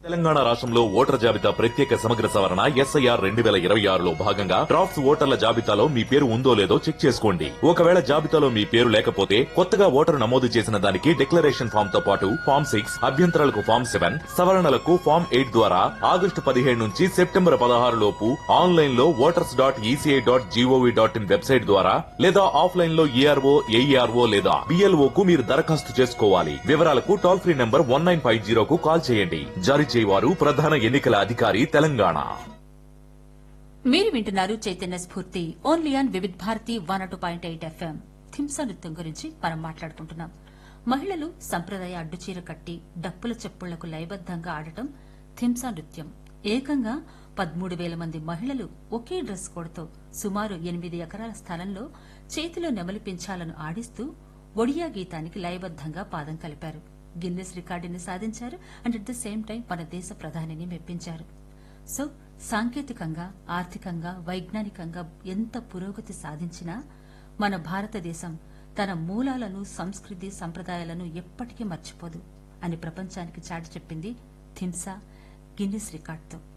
తెలంగాణ రాష్ట్రంలో ఓటర్ జాబితా ప్రత్యేక సమగ్ర సవరణ ఎస్ఐఆర్ రెండు వేల ఇరవై ఆరులో భాగంగా డ్రాఫ్ట్స్ ఓటర్ల జాబితాలో మీ పేరు ఉందో లేదో చెక్ చేసుకోండి ఒకవేళ జాబితాలో మీ పేరు లేకపోతే కొత్తగా ఓటరు నమోదు చేసిన దానికి డిక్లరేషన్ ఫామ్ తో పాటు ఫామ్ సిక్స్ అభ్యంతరాలకు ఫామ్ సెవెన్ సవరణలకు ఫామ్ ఎయిట్ ద్వారా ఆగస్టు పదిహేడు నుంచి సెప్టెంబర్ పదహారు లోపు ఆన్లైన్ లో voters dot ECI dot GOV dot in website ద్వారా లేదా ఆఫ్లైన్ లో ఈఆర్ఓ ఏఈఆర్ఓ లేదా బిఎల్ఓ కు మీరు దరఖాస్తు చేసుకోవాలి వివరాలకు toll free number one nine five జీరోకు కాల్ చేయండి జారీ చేయవారు ప్రధాన ఎన్నికల అధికారి తెలంగాణ మీరు వింటున్నారు Chaitanya Spoorthi only on Vividh Bharati one two point eight FM Dhimsa నృత్యం గురించి మనం మాట్లాడుకుంటున్నాం మహిళలు సంప్రదాయ అడ్డుచీర కట్టి డప్పుల చెప్పుళ్లకు లయబద్దంగా ఆడటం థింసా నృత్యం ఏకంగా పదమూడు వేల మంది మహిళలు ఒకే డ్రెస్ కోడ్తో సుమారు ఎనిమిది ఎకరాల స్థలంలో చేతిలో నెమలి పింఛాలను ఆడిస్తూ ఒడియా గీతానికి లయబద్దంగా పాదం కలిపారు గిన్నెస్ రికార్డుని సాధించారు and at the same time మన దేశ ప్రధానిని మెప్పించారు సో సాంకేతికంగా ఆర్థికంగా వైజ్ఞానికంగా ఎంత పురోగతి సాధించినా మన భారతదేశం తన మూలాలను సంస్కృతి సంప్రదాయాలను ఎప్పటికీ మర్చిపోదు అని ప్రపంచానికి చాటి చెప్పింది థింసా గిన్నిస్ రికార్డ్తో